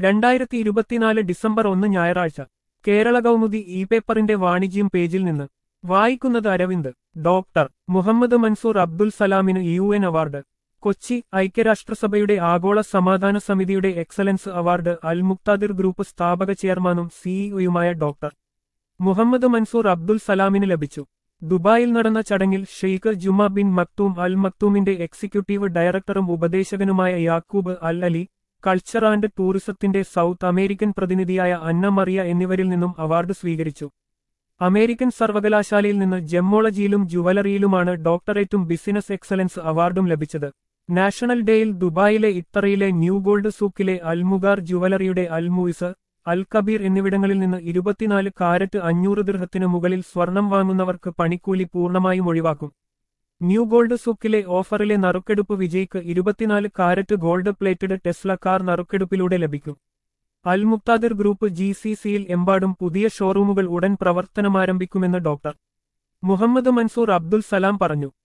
രണ്ടായിരത്തി ഇരുപത്തിനാല് ഡിസംബർ ഒന്ന് ഞായറാഴ്ച കേരള കൗമുദി ഇ പേപ്പറിന്റെ വാണിജ്യം പേജിൽ നിന്ന് വായിക്കുന്നത് അരവിന്ദ് ഡോക്ടർ മുഹമ്മദ് മൻസൂർ അബ്ദുൽ സലാമിന് യു എൻ അവാർഡ് കൊച്ചി ഐക്യരാഷ്ട്രസഭയുടെ ആഗോള സമാധാന സമിതിയുടെ എക്സലൻസ് അവാർഡ് അൽ മുക്താദിർ ഗ്രൂപ്പ് സ്ഥാപക ചെയർമാനും സിഇഒയുമായ ഡോക്ടർ മുഹമ്മദ് മൻസൂർ അബ്ദുൽ സലാമിന് ലഭിച്ചു ദുബായിൽ നടന്ന ചടങ്ങിൽ ഷെയ്ഖ് ജുമ ബിൻ മക്തൂം അൽ മക്തൂമിന്റെ എക്സിക്യൂട്ടീവ് ഡയറക്ടറും ഉപദേശകനുമായ യാക്കൂബ് അൽ അലി കൾച്ചർ ആൻഡ് ടൂറിസത്തിന്റെ സൗത്ത് അമേരിക്കൻ പ്രതിനിധിയായ അന്ന മറിയ എന്നിവരിൽ നിന്നും അവാർഡ് സ്വീകരിച്ചു അമേരിക്കൻ സർവകലാശാലയിൽ നിന്ന് ജെമ്മോളജിയിലും ജുവലറിയിലുമാണ് ഡോക്ടറേറ്റും ബിസിനസ് എക്സലൻസ് അവാർഡും ലഭിച്ചത് നാഷണൽ ഡേയിൽ ദുബായിലെ ഇത്തറയിലെ ന്യൂ ഗോൾഡ് സൂക്കിലെ അൽമുഗാർ ജുവലറിയുടെ അൽമുയിസ് അൽ കബീർ എന്നിവിടങ്ങളിൽ നിന്ന് ഇരുപത്തിനാല് കാരറ്റ് അഞ്ഞൂറ് ദൃഹത്തിന് മുകളിൽ സ്വർണം വാങ്ങുന്നവർക്ക് പണിക്കൂലി പൂർണ്ണമായും ഒഴിവാക്കും ന്യൂ ഗോൾഡ് സൂക്കിലെ ഓഫറിലെ നറുക്കെടുപ്പ് വിജയിക്ക് ഇരുപത്തിനാല് carat gold plated Tesla car നറുക്കെടുപ്പിലൂടെ ലഭിക്കും അൽ മുക്താദിർ ഗ്രൂപ്പ് ജി സി സിയിൽ എമ്പാടും പുതിയ ഷോറൂമുകൾ ഉടൻ പ്രവർത്തനമാരംഭിക്കുമെന്ന് ഡോക്ടർ മുഹമ്മദ് മൻസൂർ അബ്ദുൽ സലാം പറഞ്ഞു